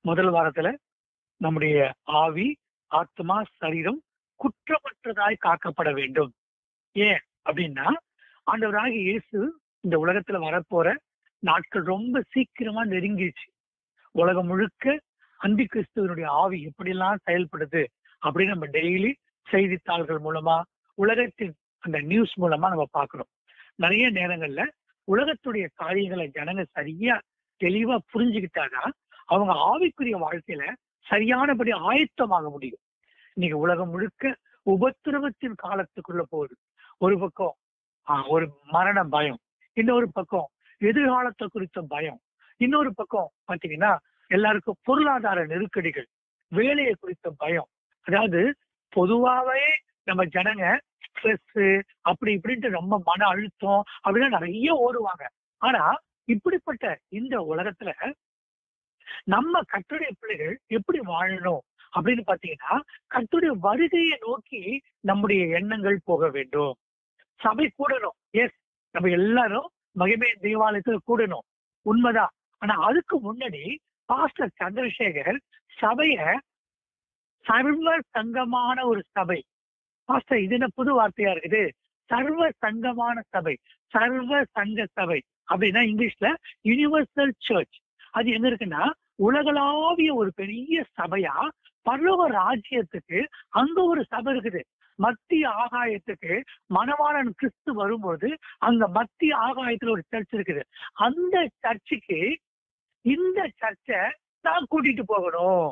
முதல் வாரத்துல நம்முடைய ஆவி ஆத்மா சரீரம் குற்றமற்றதாய் காக்கப்பட வேண்டும் ஏன் அப்படின்னா ஆண்டவராகிய இயேசு இந்த உலகத்துல வரப்போற நாட்கள் ரொம்ப சீக்கிரமா நெருங்கிடுச்சு உலகம் முழுக்க அந்தி கிறிஸ்துவனுடைய ஆவி எப்படியெல்லாம் செயல்படுது அப்படின்னு நம்ம டெய்லி செய்தித்தாள்கள் மூலமா உலகத்தின் அந்த நியூஸ் மூலமா நம்ம பார்க்கிறோம் நிறைய நேரங்கள்ல உலகத்துடைய காரியங்களை ஜனங்க சரியா தெளிவா புரிஞ்சுக்கிட்டாதான் அவங்க ஆவிக்குரிய வாழ்க்கையில சரியானபடி ஆயத்தமாக முடியும் இன்னைக்கு உலகம் முழுக்க உபத்திரவத்தின் காலத்துக்குள்ள போகுது ஒரு பக்கம் ஆஹ், ஒரு மரண பயம் இன்னொரு பக்கம் எதிர்காலத்தை குறித்த பயம் இன்னொரு பக்கம் பாத்தீங்கன்னா எல்லாருக்கும் பொருளாதார நெருக்கடிகள் வேலையை குறித்த பயம் அதாவது பொதுவாவே நம்ம ஜனங்க ஸ்ட்ரெஸ் அப்படி இப்படின்ட்டு ரொம்ப மன அழுத்தம் அப்படின்னா நிறைய ஓடுவாங்க ஆனா இப்படிப்பட்ட இந்த உலகத்துல நம்ம கட்டுடைய பிள்ளைகள் எப்படி வாழணும் அப்படின்னு பாத்தீங்கன்னா கட்டுடைய வருகையை நோக்கி நம்முடைய எண்ணங்கள் போக வேண்டும் சபை கூடணும் எஸ் நம்ம எல்லாரும் மகிமை தேவாலயத்துல கூடணும் உண்மைதான் ஆனா அதுக்கு முன்னாடி பாஸ்டர் சந்திரசேகர் சபைய சர்வ சங்கமான ஒரு சபை பாஸ்டர் இது என்ன புது வார்த்தையா இருக்குது சர்வ சங்கமான சபை சர்வ சங்க சபை அப்படின்னா இங்கிலீஷ்ல யுனிவர்சல் சர்ச் அது எங்க இருக்குன்னா உலகளாவிய ஒரு பெரிய சபையா பரலோக ராஜ்யத்துக்கு அங்க ஒரு சபை இருக்குது மத்திய ஆகாயத்துக்கு மணவாளன் கிறிஸ்து வரும்போது அங்க மத்திய ஆகாயத்துல ஒரு சர்ச் இருக்குது அந்த சர்ச்சுக்கு இந்த சர்ச்சை தான் கூட்டிட்டு போகணும்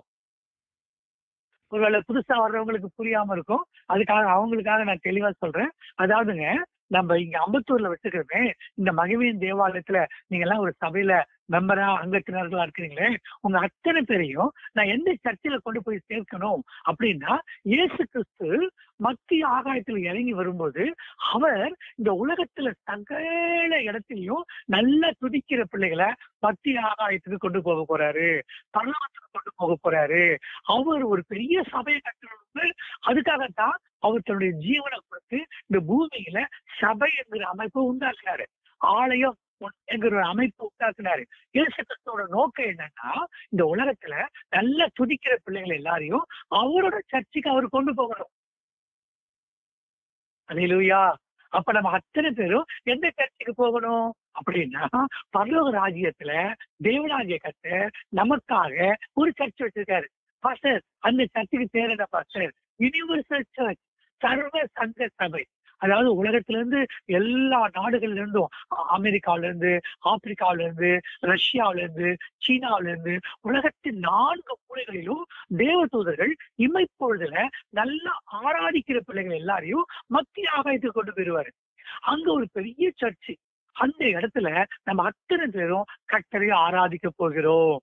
ஒருவேளை புதுசா வர்றவங்களுக்கு புரியாம இருக்கும் அதுக்காக அவங்களுக்காக நான் தெளிவா சொல்றேன் அதாவதுங்க நம்ம இங்க அம்பத்தூர்ல வச்சுக்கிறோமே இந்த மகிமையின் தேவாலயத்துல நீங்க எல்லாம் ஒரு சபையில மெம்பரா அங்கத்தினர்களா இருக்கிறீங்களே உங்க அத்தனை பேரையும் நான் எந்த சர்ச்சில் கொண்டு போய் சேர்க்கணும் அப்படின்னா இயேசு கிறிஸ்து மத்திய ஆகாயத்தில் இறங்கி வரும்போது அவர் இந்த உலகத்துல சகல இடத்துலயும் நல்லா துடிக்கிற பிள்ளைகளை மத்திய ஆகாயத்துக்கு கொண்டு போக போறாரு பரலோகத்துக்கு கொண்டு போக போறாரு அவர் ஒரு பெரிய சபையை கட்டணும்னு அதுக்காகத்தான் அவர் தன்னுடைய ஜீவனை கொடுத்து இந்த பூமியில சபை என்கிற அமைப்பை உண்டாக்குனாரு ஆலயம் என்கிற ஒரு அமைப்பு உண்டாக்குனாரு இயேசு கிறிஸ்துவோட நோக்கம் என்னன்னா இந்த உலகத்துல நல்ல துதிக்கிற பிள்ளைகள் எல்லாரையும் அவரோட சர்ச்சுக்கு அவர் கொண்டு போகணும் அல்லேலூயா அப்ப நம்ம அத்தனை பேரும் எந்த சர்ச்சுக்கு போகணும் அப்படின்னா பரலோக ராஜ்யத்துல தேவராஜ்ய கத்த நமக்காக ஒரு சர்ச் வச்சிருக்காரு பாஸ்டர் அந்த சர்ச்சுக்கு பேர் என்ன பாஸ்டர் யூனிவர்சல் சர்ச் சர்வ சங்க சபை அதாவது உலகத்துல இருந்து எல்லா நாடுகள்ல இருந்தும் அ- அமெரிக்கால இருந்து ஆப்பிரிக்காவில இருந்து ரஷ்யாவில இருந்து சீனாவில இருந்து உலகத்தின் நான்கு மூலைகளிலும் தேவதூதர்கள் இமைப்பொழுதுல நல்லா ஆராதிக்கிற பிள்ளைகள் எல்லாரையும் மத்திய ஆகாயத்துக்கு கொண்டு போயிருவாரு அங்க ஒரு பெரிய சர்ச்சு அந்த இடத்துல நம்ம அத்தனை பேரும் கர்த்தரை ஆராதிக்க போகிறோம்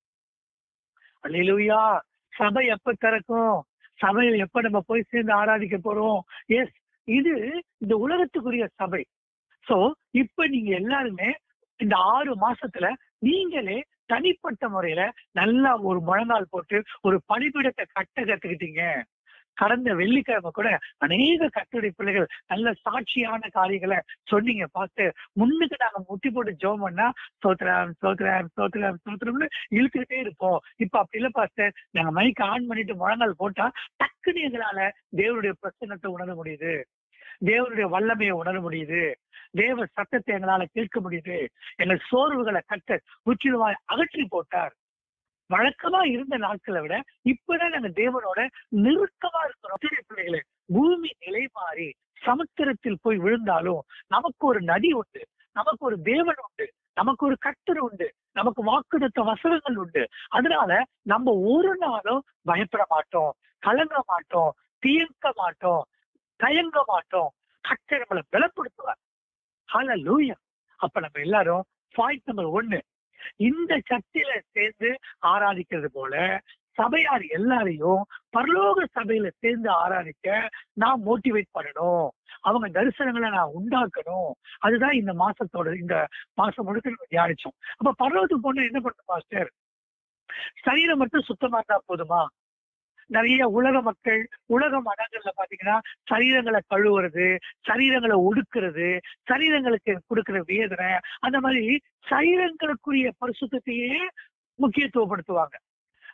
அல்லேலூயா சபை எப்ப திறக்கும் சபையில் எப்ப நம்ம போய் சேர்ந்து ஆராதிக்க போறோம் எஸ் இது இந்த உலகத்துக்குரிய சபை சோ இப்ப நீங்க எல்லாருமே இந்த ஆறு மாசத்துல நீங்களே தனிப்பட்ட முறையில நல்லா ஒரு முழங்கால் போட்டு ஒரு பணிபிடத்தை கட்ட கத்துக்கிட்டீங்க கடந்த வெள்ளிக்கிழமை கூட அநேக கட்டுரை பிள்ளைகள் நல்ல சாட்சியான காரியங்களை சொன்னீங்க பார்த்து முன்னுக்கு நாங்க முட்டி போட்டு ஜெபம் பண்ணா சோத்ரம் சோத்ரம் சோத்ரம் சோத்ரம்னு இழுத்துக்கிட்டே இருப்போம் இப்ப அப்படி இல்ல பாஸ்டர் நாங்க மைக் ஆன் பண்ணிட்டு முழங்கால் போட்டா டக்குன்னு எங்களால தேவனுடைய பிரச்சனத்தை உணர முடியுது தேவனுடைய வல்லமையை உணர முடியுது தேவ சத்தத்தை எங்களால கேட்க முடியுது எங்கள் சோர்வுகளை கட்ட முற்றிலுமாய் அகற்றி போட்டார் வழக்கமா இருந்த நாட்களை விட இப்பதான் நாங்க தேவனோட நெருக்கமா இருக்கிறோம் சிறிய பிள்ளைகளே பூமி நிலை மாறி சமுத்திரத்தில் போய் விழுந்தாலும் நமக்கு ஒரு நதி உண்டு நமக்கு ஒரு தேவன் உண்டு நமக்கு ஒரு கர்த்தர் உண்டு நமக்கு வாக்குதத்த வசனங்கள் உண்டு அதனால நம்ம ஒரு நாளும் பயப்பட மாட்டோம் கலங்க மாட்டோம் தீர்க்க மாட்டோம் தயங்க மாட்டோம் கர்த்தர் நம்மளை பலப்படுத்துவார் ஹalleluya அப்ப நம்ம எல்லாரும் பாயிண்ட் நம்பர் ஒன்னு இந்த சர்ச்சில சேர்ந்து ஆராதிக்கிறது போல சபையார் எல்லாரையும் பரலோக சபையில சேர்ந்து ஆராதிக்க நான் மோட்டிவேட் பண்ணணும் அவங்க தரிசனங்களை நான் உண்டாக்கணும் அதுதான் இந்த மாசத்தோட இந்த மாசம் முழுக்க நம்ம தியானிச்சோம் அப்ப பரலோகத்துக்கு போன என்ன பண்ணும் மாஸ்டர் சரீரம் மட்டும் சுத்தமா இருந்தா போதுமா நிறைய உலக மக்கள் உலக மதங்கள்ல பாத்தீங்கன்னா சரீரங்களை கழுவுறது சரீரங்களை ஒடுக்குறது சரீரங்களுக்கு கொடுக்கிற வேதனை அந்த மாதிரி சரீரங்களுக்குரிய பரிசுத்தையே முக்கியத்துவப்படுத்துவாங்க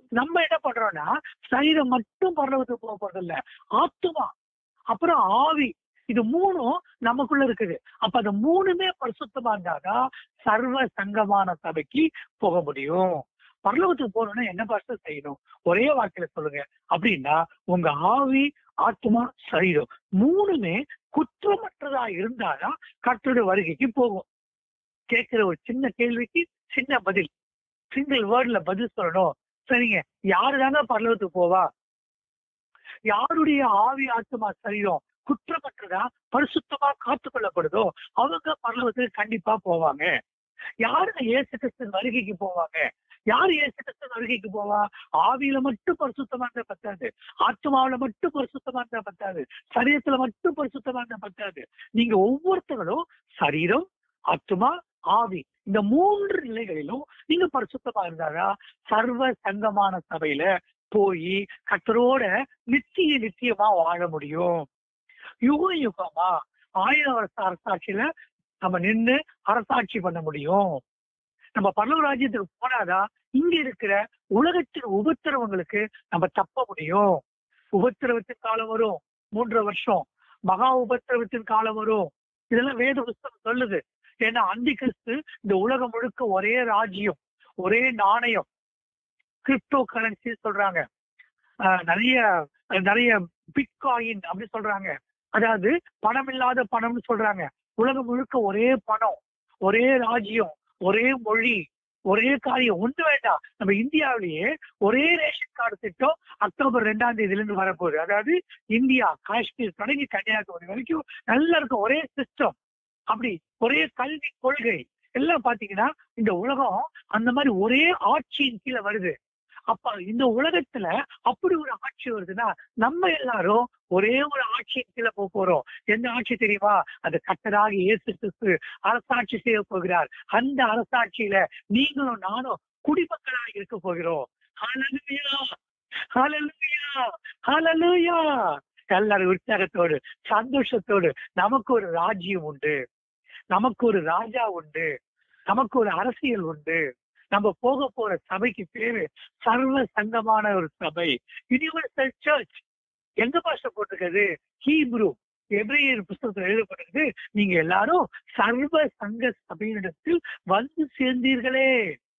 நம்ம என்ன பண்றோம்னா சரீரம் மட்டும் பரலோகத்துக்கு போக போறது இல்ல ஆத்துமா அப்புறம் ஆவி இது மூணும் நமக்குள்ள இருக்குது அப்ப அந்த மூணுமே பரிசுத்தமா இருந்தாதான் சர்வ சங்கமான சபைக்கு போக முடியும் பரலோகத்துக்கு போகணும்னா என்ன பாச செய்யணும் ஒரே வார்த்தையில சொல்லுங்க அப்படின்னா உங்க ஆவி ஆத்மா சரீரம் மூணுமே குற்றமற்றதா இருந்தாதான் கர்த்தருடைய வருகைக்கு போகும் கேட்கிற ஒரு சின்ன கேள்விக்கு சின்ன பதில் சிங்கிள் வேர்ட்ல பதில் சொல்லணும் சரிங்க யாரு தாங்க பரலோகத்துக்கு போவா யாருடைய ஆவி ஆத்மா சரீரம் குற்றமற்றதா பரிசுத்தமா காத்து கொள்ளப்படுதோ அவங்க பரலோகத்துக்கு கண்டிப்பா போவாங்க யாருங்க இயேசு கிறிஸ்து வருகைக்கு போவாங்க யார் இயேசு கிறிஸ்து வருகைக்கு போவா ஆவியில மட்டும் பரிசுத்தமா இருந்தா பத்தாது ஆத்மாவில மட்டும் பரிசுத்தமா இருந்தா பத்தாது சரீரத்துல மட்டும் பரிசுத்தமா இருந்தா பத்தாது நீங்க ஒவ்வொருத்தங்களும் சரீரம் ஆத்மா ஆவி இந்த மூன்று நிலைகளிலும் நீங்க பரிசுத்தமா இருந்தாரா சர்வ சங்கமான சபையில போய் கத்தரோட நித்திய நித்தியமா வாழ முடியும் யுக யுகமா ஆயிரம் வருஷ அரசாட்சியில நம்ம நின்னு அரசாட்சி பண்ண முடியும் நம்ம பரலோக ராஜ்யத்துக்கு போனாதான் இங்க இருக்கிற உலகத்தின் உபத்திரவங்களுக்கு நம்ம தப்ப முடியும் உபத்திரவத்தின் காலம் வரும் மூன்று வருஷம் மகா உபத்திரவத்தின் காலம் வரும் இதெல்லாம் வேத புஸ்தகம் சொல்லுது ஏன்னா அந்தி கிறிஸ்து இந்த உலகம் முழுக்க ஒரே ராஜ்யம் ஒரே நாணயம் கிரிப்டோ கரன்சி சொல்றாங்க ஆஹ் நிறைய நிறைய பிட்காயின் அப்படி சொல்றாங்க அதாவது பணம் இல்லாத பணம்னு சொல்றாங்க உலகம் முழுக்க ஒரே பணம் ஒரே ராஜ்யம் ஒரே மொழி ஒரே காரியம் ஒண்ணு வேண்டாம் நம்ம இந்தியாவிலேயே ஒரே ரேஷன் கார்டு திட்டம் அக்டோபர் ரெண்டாம் தேதியில இருந்து வரப்போகுது அதாவது இந்தியா காஷ்மீர் தொடங்கி கன்னியாகுமரி வரைக்கும் நல்லா இருக்கும் ஒரே சிஸ்டம் அப்படி ஒரே கல்வி கொள்கை எல்லாம் பாத்தீங்கன்னா இந்த உலகம் அந்த மாதிரி ஒரே ஆட்சியின் கீழே வருது அப்ப இந்த உலகத்துல அப்படி ஒரு ஆட்சி வருதுன்னா நம்ம எல்லாரும் ஒரே ஒரு ஆட்சியின் கீழே போக போறோம் எந்த ஆட்சி தெரியுமா அந்த கட்டராக இயேசு கிறிஸ்து அரசாட்சி செய்ய போகிறார் அந்த அரசாட்சியில நீங்களும் நானும் குடிமக்களாக இருக்க போகிறோம் ஹalleluya ஹalleluya ஹalleluya எல்லாரும் உற்சாகத்தோடு சந்தோஷத்தோடு நமக்கு ஒரு ராஜ்யம் உண்டு நமக்கு ஒரு ராஜா உண்டு நமக்கு ஒரு அரசியல் உண்டு நம்ம போக போற சபைக்கு பேரு சர்வ சங்கமான ஒரு சபை யூனிவர்சல் சர்ச் எங்க பாஷ போட்டிருக்கிறது ஹீப்ரு எப்ரேயர் புஸ்தகத்தில் எழுதப்பட்டிருக்கு நீங்க எல்லாரும் சர்வ சங்க சபையினிடத்தில் வந்து சேர்ந்தீர்களே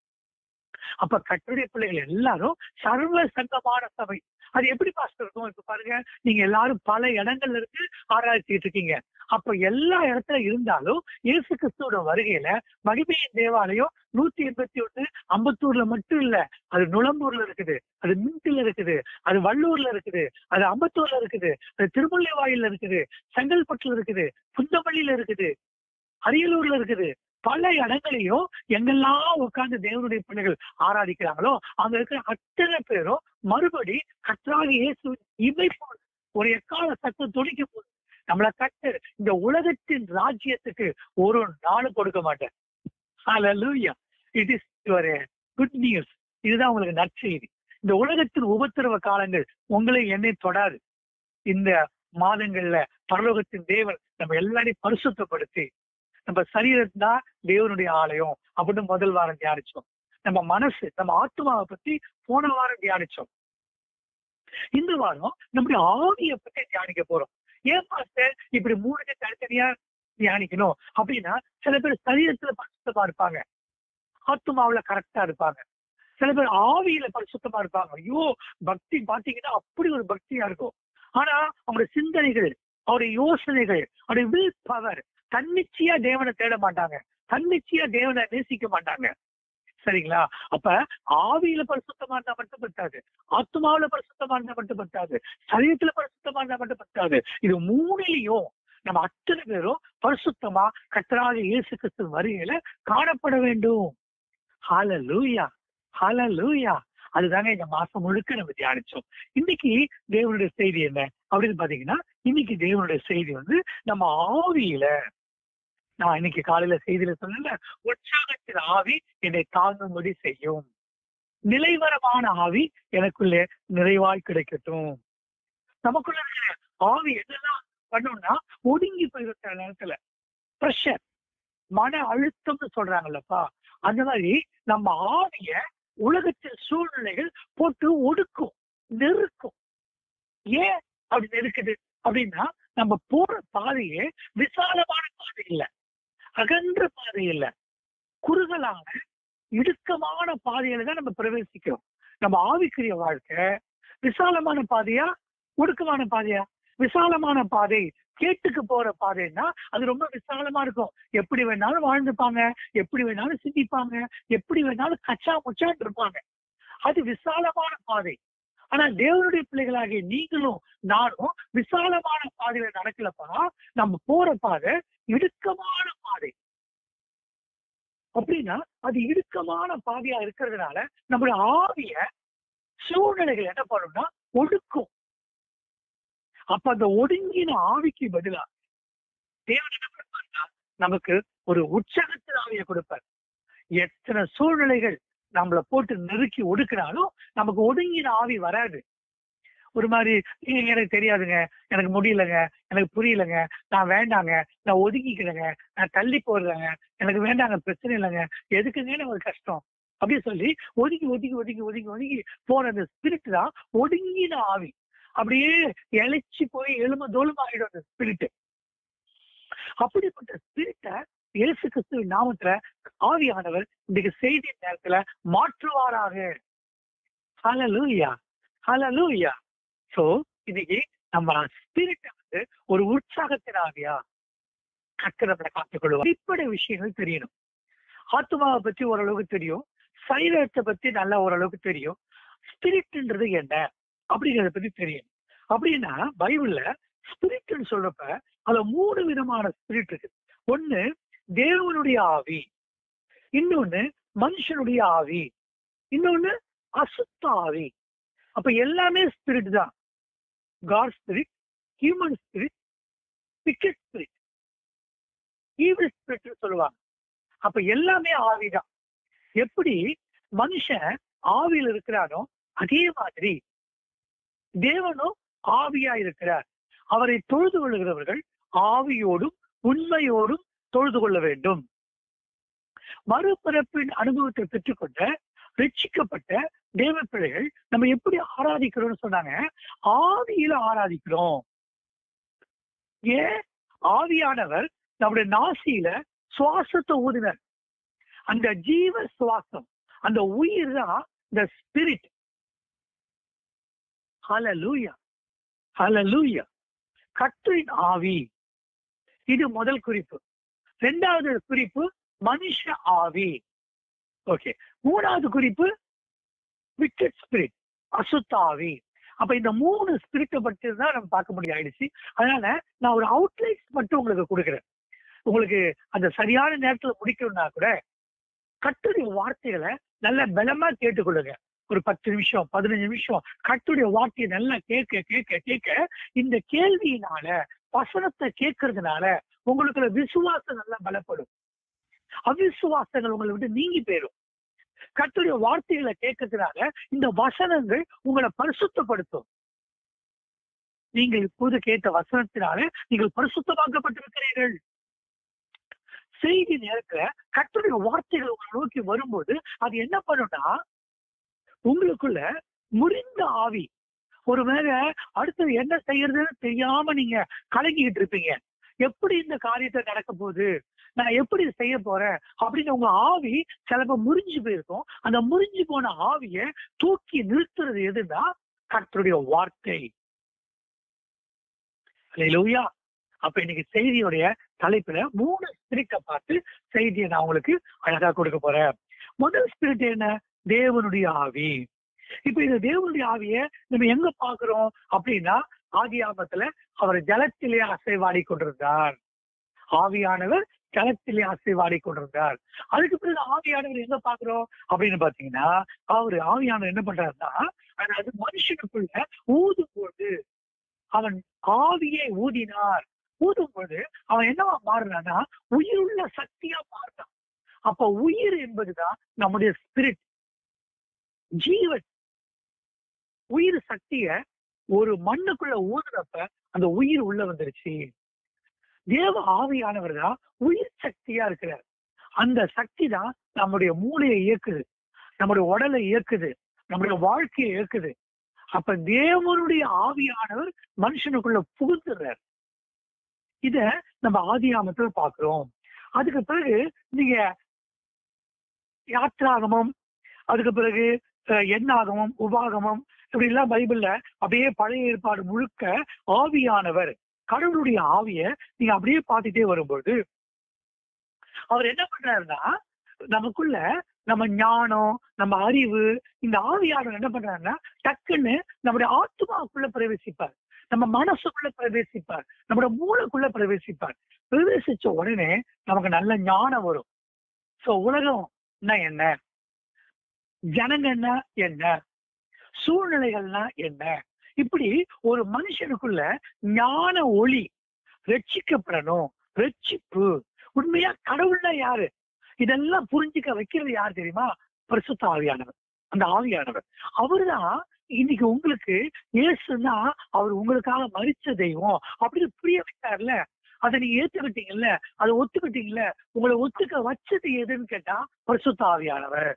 அப்ப கட்டுரை பிள்ளைகள் எல்லாரும் சர்வ சங்கமான சபை அது எப்படி பாஸ்டர் இருக்கும் இப்ப பாருங்க நீங்க எல்லாரும் பல இடங்கள்ல இருந்து ஆராய்ச்சிட்டு இருக்கீங்க அப்ப எல்லா இடத்துல இருந்தாலும் இயேசு கிறிஸ்துவோட வருகையில மகிமையின் தேவாலயம் நூத்தி எண்பத்தி ஒண்ணு அம்பத்தூர்ல மட்டும் இல்ல அது நுளம்பூர்ல இருக்குது அது மின்டில் இருக்குது அது வள்ளூர்ல இருக்குது அது அம்பத்தூர்ல இருக்குது அது திருமுல்லைவாயில்ல இருக்குது செங்கல்பட்டுல இருக்குது புந்தமல்லியில இருக்குது அரியலூர்ல இருக்குது பல இடங்களையும் எங்கெல்லாம் உட்கார்ந்து தேவனுடைய பிள்ளைகள் ஆராதிக்கிறாங்களோ அங்க இருக்கிற அத்தனை பேரும் மறுபடி கற்றாக இயேசு இவை போல் ஒரு எக்கால சத்தம் துடிக்க போகுது நம்மளை கட்டு இந்த உலகத்தின் ராஜ்யத்துக்கு ஒரு நாள் கொடுக்க மாட்டேன் ஹalleluya it is your good news இதுதான் உங்களுக்கு நற்செய்தி இந்த உலகத்தின் உபத்திரவ காலங்கள் உங்களை என்னை தொடாது இந்த மாதங்கள்ல பரலோகத்தின் தேவன் நம்ம எல்லாரையும் பரிசுத்தப்படுத்தி நம்ம சரீரம் தான் தேவனுடைய ஆலயம் அப்படின்னு முதல் வாரம் தியானிச்சோம் நம்ம மனசு நம்ம ஆத்மாவை பத்தி போன வாரம் தியானிச்சோம் இந்த வாரம் நம்முடைய ஆவியை பத்தி தியானிக்க போறோம் ஏன் பாஸ்டர் இப்படி மூணுக்கு தனித்தனியா தியானிக்கணும் அப்படின்னா சில பேர் சரீரத்துல பரிசுத்தமா இருப்பாங்க ஆத்மாவுல கரெக்டா இருப்பாங்க சில பேர் ஆவியில பரிசுத்தமா இருப்பாங்க ஐயோ பக்தி பாத்தீங்கன்னா அப்படி ஒரு பக்தியா இருக்கும் ஆனா அவங்களுடைய சிந்தனைகள் அவருடைய யோசனைகள் அவருடைய வில் பவர் தன்னிச்சையா தேவனை தேட மாட்டாங்க தன்னிச்சையா தேவனை நேசிக்க மாட்டாங்க சரிங்களா அப்ப ஆவியில பரிசுத்தமா இருந்தா மட்டும் பத்தாது ஆத்மாவில பரிசுத்தமா இருந்தா மட்டும் பத்தாது சரீரத்துல பரிசுத்தமா இருந்தா மட்டும் பத்தாது இது மூணுலயும் நம்ம அத்தனை பேரும் பரிசுத்தமா கத்தராக இயேசு கிறிஸ்து வருகையில காணப்பட வேண்டும் ஹalleluya ஹalleluya அதுதாங்க இந்த மாசம் முழுக்க நம்ம தியானிச்சோம் இன்னைக்கு தேவனுடைய செய்தி என்ன அப்படின்னு பாத்தீங்கன்னா இன்னைக்கு தேவனுடைய செய்தி வந்து நம்ம ஆவியில நான் இன்னைக்கு காலையில செய்தியில சொன்னேன்ல உற்சாகத்தின் ஆவி என்னை தாங்கும்படி செய்யும் நிலைவரமான ஆவி எனக்குள்ளே நிறைவாய் கிடைக்கட்டும் நமக்குள்ள இருக்கிற ஆவி என்னெல்லாம் பண்ணோம்னா ஒடுங்கி போயிருக்கிற நேரத்துல ப்ரெஷர் மன அழுத்தம்னு சொல்றாங்கல்லப்பா அந்த மாதிரி நம்ம ஆவிய உலகத்தின் சூழ்நிலைகள் போட்டு நம்ம ஆவிக்குரிய வாழ்க்கை விசாலமான பாதையா ஒடுக்கமான பாதையா விசாலமான பாதை கேட்டுக்கு போற பாதைன்னா அது ரொம்ப விசாலமா இருக்கும் எப்படி வேணாலும் வாழ்ந்துப்பாங்க எப்படி வேணாலும் சிந்திப்பாங்க எப்படி வேணாலும் கச்சா முச்சான்னு இருப்பாங்க அது விசாலமான பாதை ஆனா தேவனுடைய பிள்ளைகளாகிய நீங்களும் நானும் விசாலமான பாதையில நடக்கலப்பா நம்ம போற பாதை இடுக்கமான பாதை அப்படின்னா அது இடுக்கமான பாதையா இருக்கிறதுனால நம்மளுடைய ஆவிய சூழ்நிலைகள் என்ன பண்ணும்னா ஒடுக்கும் அப்ப அந்த ஒடுங்கின ஆவிக்கு பதிலா தேவன் என்ன பண்ணுவாருன்னா நமக்கு ஒரு உற்சாகத்தின் ஆவியை கொடுப்பார் எத்தனை சூழ்நிலைகள் நம்மள போட்டு நெருக்கி ஒடுக்கினாலும் நமக்கு ஒடுங்கின ஆவி வராது ஒரு மாதிரி "ஏய், எனக்கு தெரியாதுங்க எனக்கு முடியலங்க எனக்கு புரியலங்க நான் வேண்டாங்க நான் ஒதுங்கிக்கிறேங்க நான் தள்ளி போடுறேங்க எனக்கு வேண்டாங்க பிரச்சனை இல்லைங்க எதுக்குங்க ஒரு கஷ்டம் அப்படின்னு சொல்லி ஒதுங்கி ஒதுங்கி ஒதுங்கி ஒதுங்கி ஒதுங்கி போற அந்த ஸ்பிரிட் தான் ஒடுங்கின ஆவி அப்படியே இழைச்சி போய் எலும்பு தோலுமா ஆயிடும் அந்த ஸ்பிரிட் அப்படிப்பட்ட ஸ்பிரிட்டை இயேசு கிறிஸ்துவின் நாமத்துல ஆவியானவர் இன்னைக்கு செய்தி நேரத்துல மாற்றுவாராக ஹalleluya ஹalleluya சோ இன்னைக்கு நம்ம ஸ்பிரிட் வந்து ஒரு உற்சாகத்தின் ஆவியா கர்த்தர் நம்மளை காத்துக்கொள்வார் அடிப்படை விஷயங்கள் தெரியணும் ஆத்மாவை பத்தி ஓரளவுக்கு தெரியும் சரீரத்தை பத்தி நல்லா ஓரளவுக்கு தெரியும் ஸ்பிரிட்ன்றது என்ன அப்படிங்கறத பத்தி தெரியும் அப்படின்னா பைபிள்ல ஸ்பிரிட்னு சொல்றப்ப அதுல மூணு விதமான ஸ்பிரிட் இருக்கு ஒண்ணு தேவனுடைய ஆவி இன்னொன்னு மனுஷனுடைய ஆவி இன்னொன்னு அசுத்த ஆவி அப்ப எல்லாமே ஸ்பிரிட் தான் God spirit human spirit wicked spirit evil spirit சொல்லுவாங்க அப்ப எல்லாமே ஆவிதான் எப்படி மனுஷன் ஆவியில் இருக்கிறானோ அதே மாதிரி தேவனும் ஆவியா இருக்கிறார் அவரை தொழுது கொள்ளுகிறவர்கள் ஆவியோடும் உண்மையோடும் தொழுது கொள்ள வேண்டும் மறுபிறப்பின் அனுபவத்தை பெற்றுக்கொண்ட ரட்சிக்கப்பட்ட தேவ பிள்ளைகள் நம்ம எப்படி ஆராதிக்கிறோம்னு சொன்னாங்க ஆவியில ஆராதிக்கிறோம் ஏன் ஆவியானவர் நம்முடைய நாசியில சுவாசத்தை ஊதினர் அந்த ஜீவ சுவாசம் அந்த உயிர் தான் இந்த ஸ்பிரிட் ஹalleluya ஹalleluya கர்த்தரின் ஆவி இது முதல் குறிப்பு இரண்டாவது குறிப்பு மனுஷ ஆவி ஓகே மூணாவது குறிப்பு விக்கெட் ஸ்பிரிட் அசுத்த ஆவி அப்ப இந்த மூணு ஸ்பிரிட்டை பற்றி தான் நம்ம பார்க்க முடியும் ஆயிடுச்சு அதனால நான் ஒரு அவுட்லைன்ஸ் மட்டும் உங்களுக்கு கொடுக்குறேன் உங்களுக்கு அந்த சரியான நேரத்துல முடிக்கணும்னா கூட கட்டுடைய வார்த்தைகளை நல்ல பலமா கேட்டுக்கொள்ளுங்க ஒரு பத்து நிமிஷம் பதினஞ்சு நிமிஷம் கட்டுடைய வார்த்தையை நல்லா கேட்க கேட்க கேட்க இந்த கேள்வியினால வசனத்தை கேட்கறதுனால உங்களுக்குள்ள விசுவாசம் நல்லா பலப்படும் அவிசுவாசங்கள் உங்களை விட்டு நீங்கி போயிடும் கர்த்தருடைய வார்த்தைகளை கேட்கறதுனால இந்த வசனங்கள் உங்களை பரிசுத்தப்படுத்தும் நீங்கள் இப்போது கேட்ட வசனத்தினால நீங்கள் பரிசுத்தமாக்கப்பட்டிருக்கிறீர்கள் செய்தி நேரத்துல கர்த்தருடைய வார்த்தைகள் உங்களை நோக்கி வரும்போது அது என்ன பண்ணும்னா உங்களுக்குள்ள முறிந்த ஆவி ஒரு மேல அடுத்தது என்ன செய்யறதுன்னு தெரியாம நீங்க கலங்கிக்கிட்டு இருப்பீங்க எப்படி இந்த காரியத்தை நடக்க போகுது நான் எப்படி செய்ய போறேன் அப்படின்னு உங்க ஆவி சிலப்ப முறிஞ்சு போயிருக்கும் அந்த முறிஞ்சு போன ஆவிய தூக்கி நிறுத்துறது எதுன்னா கர்த்தருடைய வார்த்தை லூயா அப்ப இன்னைக்கு செய்தியுடைய தலைப்புல மூணு ஸ்பிரிட்டை பார்த்து செய்தியை நான் உங்களுக்கு அழகா கொடுக்க போறேன் முதல் ஸ்பிரிட் என்ன தேவனுடைய ஆவி இப்ப இந்த தேவனுடைய ஆவிய நம்ம எங்க பாக்குறோம் அப்படின்னா ஆதி ஆபத்துல அவர் ஜலத்திலே அசைவாடி கொண்டிருந்தார் ஆவியானவர் ஜலத்திலே அசைவாடி கொண்டிருந்தார் அதுக்கு பிறகு ஆவியானவர் எங்க பாக்குறோம் அப்படின்னு பாத்தீங்கன்னா அவரு ஆவியானவர் என்ன பண்றாருன்னா அதாவது மனுஷனுக்குள்ள ஊதும் போது அவன் ஆவியை ஊதினார் ஊதும் போது அவன் என்னவா மாறுறான்னா உயிருள்ள சக்தியா மாறுறான் அப்ப உயிர் என்பதுதான் நம்முடைய ஸ்பிரிட் ஜீவன் உயிர் சக்திய ஒரு மண்ணுக்குள்ள ஊதுறப்ப அந்த உயிர் உள்ள வந்துருச்சு தேவ ஆவியானவர் தான் உயிர் சக்தியா இருக்கிறார் அந்த சக்தி தான் நம்முடைய மூளையை இயக்குது நம்முடைய உடலை இயக்குது நம்முடைய வாழ்க்கையை இயக்குது அப்ப தேவனுடைய ஆவியானவர் மனுஷனுக்குள்ள புகுந்துடுறார் இத நம்ம ஆதியாமத்துல பாக்குறோம் அதுக்கு பிறகு நீங்க யாத்ராகமம் அதுக்கு பிறகு அஹ், எண்ணாகமம் உபாகமம் இப்படி எல்லாம் பைபிள்ல அப்படியே பழைய ஏற்பாடு முழுக்க ஆவியானவர் கடவுளுடைய ஆவிய நீங்க அப்படியே பார்த்துட்டே வரும்போது அவர் என்ன பண்றாருன்னா நமக்குள்ள நம்ம ஞானம் நம்ம அறிவு இந்த ஆவியானவர் என்ன பண்றாருன்னா டக்குன்னு நம்முடைய ஆத்மாவுக்குள்ள பிரவேசிப்பார் நம்ம மனசுக்குள்ள பிரவேசிப்பார் நம்முடைய மூளைக்குள்ள பிரவேசிப்பார் பிரவேசிச்ச உடனே நமக்கு நல்ல ஞானம் வரும் சோ உலகம்னா என்ன ஜனங்கன்னா என்ன சூழ்நிலைகள்னா என்ன இப்படி ஒரு மனுஷனுக்குள்ள ஞான ஒளி ரட்சிக்கப்படணும் ரட்சிப்பு உண்மையா கடவுள்னா யாரு இதெல்லாம் புரிஞ்சுக்க வைக்கிறது யார் தெரியுமா பரிசுத்த ஆவியானவர் அந்த ஆவியானவர் அவர்தான் இன்னைக்கு உங்களுக்கு இயேசுன்னா அவர் உங்களுக்காக மறிச்ச தெய்வம் அப்படின்னு புரிய வைத்தார்ல அதை நீங்க ஏத்துக்கிட்டீங்கல்ல அதை ஒத்துக்கிட்டீங்கல்ல உங்களை ஒத்துக்க வச்சது எதுன்னு கேட்டா பரிசுத்த ஆவியானவர்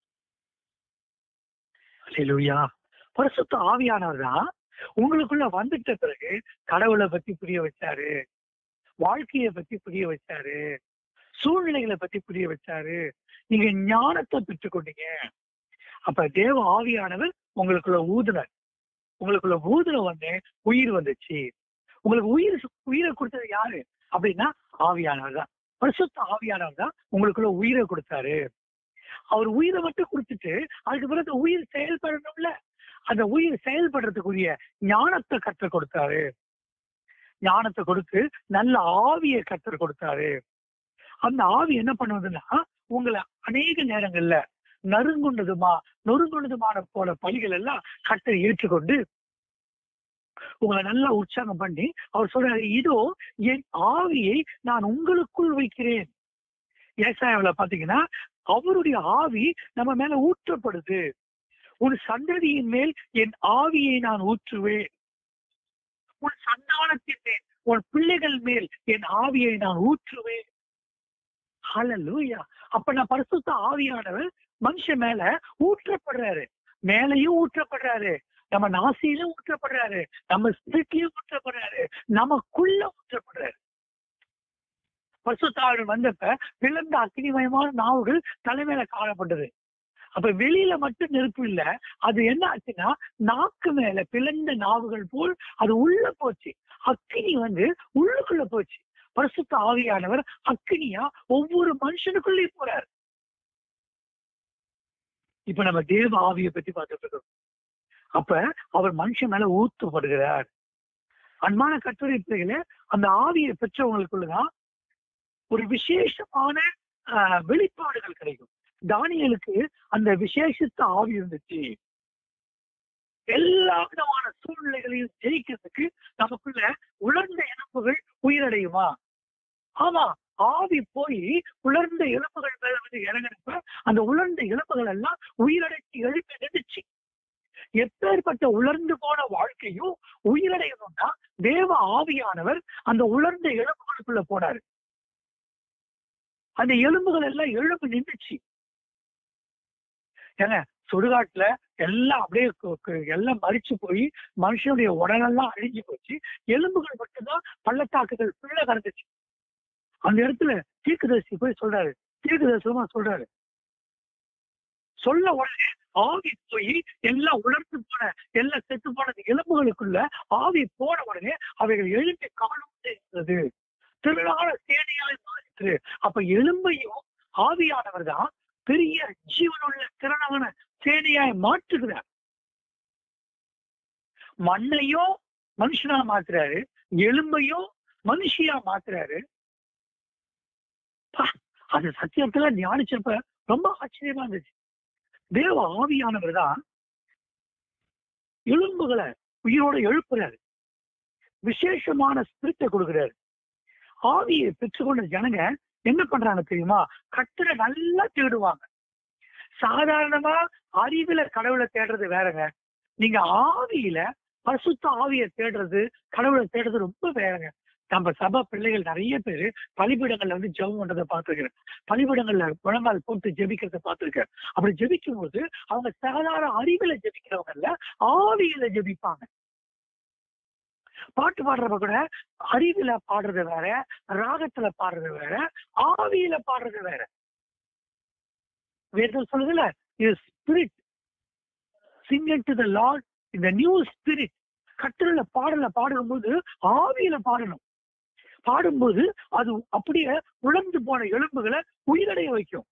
அல்லேலூயா பரிசுத்த ஆவியானவர் தான் உங்களுக்குள்ள வந்துட்ட பிறகு கடவுளை பத்தி புரிய வச்சாரு வாழ்க்கைய பத்தி புரிய வச்சாரு சூழ்நிலைகளை பத்தி புரிய வச்சாரு நீங்க ஞானத்தை பெற்றுக்கொண்டீங்க அப்ப தேவ ஆவியானவர் உங்களுக்குள்ள ஊதுனர் உங்களுக்குள்ள ஊதுன வந்து உயிர் வந்துச்சு உங்களுக்கு உயிர் உயிரை கொடுத்தது யாரு அப்படின்னா ஆவியானவர் தான் பரிசுத்த ஆவியானவர் தான் உங்களுக்குள்ள உயிரை கொடுத்தாரு அவர் உயிரை மட்டும் கொடுத்துட்டு அதுக்கு பிறகு அந்த உயிர் செயல்படணும்ல அந்த உயிர் செயல்படுறதுக்குரிய ஞானத்தை கற்றுக் கொடுத்தாரு ஞானத்தை கொடுத்து நல்ல ஆவியை கற்றுக் கொடுத்தாரு அந்த ஆவி என்ன பண்ணுவதுன்னா உங்களை அநேக நேரங்கள்ல நறுங்குண்டதுமா நொறுங்குண்டதுமான போல பலிகள் எல்லாம் கட்டை ஏற்றுக்கொண்டு உங்களை நல்லா உற்சாகம் பண்ணி அவர் சொல்றாரு இதோ என் ஆவியை நான் உங்களுக்குள் வைக்கிறேன் ஏசாயாவுல பாத்தீங்கன்னா அவருடைய ஆவி நம்ம மேல ஊற்றப்படுது உன் சந்ததியின் மேல் என் ஆவியை நான் ஊற்றுவேன் உன் சந்தானத்தின் மேல் உன் பிள்ளைகள் மேல் என் ஆவியை நான் ஊற்றுவேன் ஹalleluya அப்ப நான் பரிசுத்த ஆவியானவர் மனுஷன் மேல ஊற்றப்படுறாரு மேலையும் ஊற்றப்படுறாரு நம்ம நாசியிலும் ஊற்றப்படுறாரு நம்ம ஸ்பிரிட்லயும் ஊற்றப்படுறாரு நமக்குள்ள ஊற்றப்படுறாரு பரிசுத்தாளர் வந்தப்ப பிளந்த அக்னிமயமான நாவுகள் தலைமையில காணப்பட்டது அப்ப வெளியில மட்டும் நெருப்பு இல்ல அது என்ன ஆச்சுன்னா நாக்கு மேல பிளந்த நாவுகள் போல் அது உள்ள போச்சு அக்கினி வந்து உள்ளுக்குள்ள போச்சு பரிசுத்த ஆவியானவர் அக்கினியா ஒவ்வொரு மனுஷனுக்குள்ளேயும் போறார் இப்ப நம்ம தேவ ஆவியை பத்தி பார்த்துட்டு இருக்கோம் அப்ப அவர் மனுஷன் மேல ஊத்தப்படுகிறார் அன்பான கட்டுரை பிள்ளைகளே அந்த ஆவியை பெற்றவங்களுக்குள்ளதான் ஒரு விசேஷமான ஆஹ், வெளிப்பாடுகள் கிடைக்கும் தானியலுக்கு அந்த விசேஷித்த ஆவி இருந்துச்சு எல்லா விதமான சூழ்நிலைகளையும் ஜெயிக்கிறதுக்கு நமக்குள்ள உலர்ந்த எலும்புகள் உயிரடையுமா ஆமா ஆவி போய் உலர்ந்த எலும்புகள் மேல வந்து இறங்கினப்ப அந்த உலர்ந்த எலும்புகள் எல்லாம் உயிரடைச்சு எழுப்பி நின்றுச்சு எப்பேற்பட்ட உலர்ந்து போன வாழ்க்கையும் உயிரடையணும்னா தேவ ஆவியானவர் அந்த உலர்ந்த எலும்புகளுக்குள்ள போனாரு அந்த எலும்புகள் எல்லாம் எழும்பு நின்றுச்சு ஏங்க சுடுகாட்டுல எல்லாம் அப்படியே கு- கு- எல்லாம் மறிச்சு போய் மனுஷனுடைய உடலெல்லாம் அழிஞ்சு போச்சு எலும்புகள் மட்டும்தான் பள்ளத்தாக்குகள் பிள்ளை கடந்துச்சு அந்த இடத்துல தீர்க்கதரிசி போய் சொல்றாரு தீர்க்கதரிசனமா சொல்றாரு சொல்ல உடனே ஆவி போய் எல்லாம் உலர்ந்து போன எல்லாம் செத்து போன அந்த எலும்புகளுக்குள்ள ஆவி போன உடனே அவைகள் எழுந்து காணும் இருந்தது திருநாள சேனையாய் மாறிற்று அப்ப எலும்பையும் ஆவியானவர் தான் பெரிய ஜீவனுள்ள திறனவன சேனையாய் மாற்றுகிறார் மண்ணையும் மனுஷனா மாத்துறாரு எலும்பையும் மனுஷியா மாத்துறாரு பா, அது சத்தியத்துல தியானிச்சப்ப ரொம்ப ஆச்சரியமா இருந்துச்சு தேவ ஆவியானவர் தான் எலும்புகளை உயிரோட எழுப்புறாரு விசேஷமான ஸ்பிரிட்டை கொடுக்கிறாரு ஆவியை பெற்றுக்கொண்ட ஜனங்க என்ன பண்றாங்க தெரியுமா கத்தரை நல்லா தேடுவாங்க சாதாரணமா அறிவுல கடவுளை தேடுறது வேறங்க நீங்க ஆவியில பரிசுத்த ஆவியை தேடுறது கடவுளை தேடுறது ரொம்ப வேறங்க நம்ம சபை பிள்ளைகள் நிறைய பேர் பலிபீடங்கள்ல வந்து ஜெபம் பண்றதை பார்த்துருக்கிறேன் பலிபீடங்கள்ல முழங்கால் போட்டு ஜெபிக்கிறத பார்த்துருக்கேன் அப்படி ஜெபிக்கும் போது அவங்க சாதாரண அறிவுல ஜெபிக்கிறவங்க இல்ல ஆவியில ஜெபிப்பாங்க பாட்டு பாடுறப்ப கூட அறிவுல பாடுறது வேற ராகத்துல பாடுறது வேற ஆவியில பாடுறது வேற வேதம் சொல்லுதுல இது spirit sing to the Lord இந்த நியூ ஸ்பிரிட் கட்டுல பாடல பாடும்போது ஆவியில பாடணும் பாடும்போது அது அப்படியே உழந்து போன எலும்புகளை உயிரடைய வைக்கும்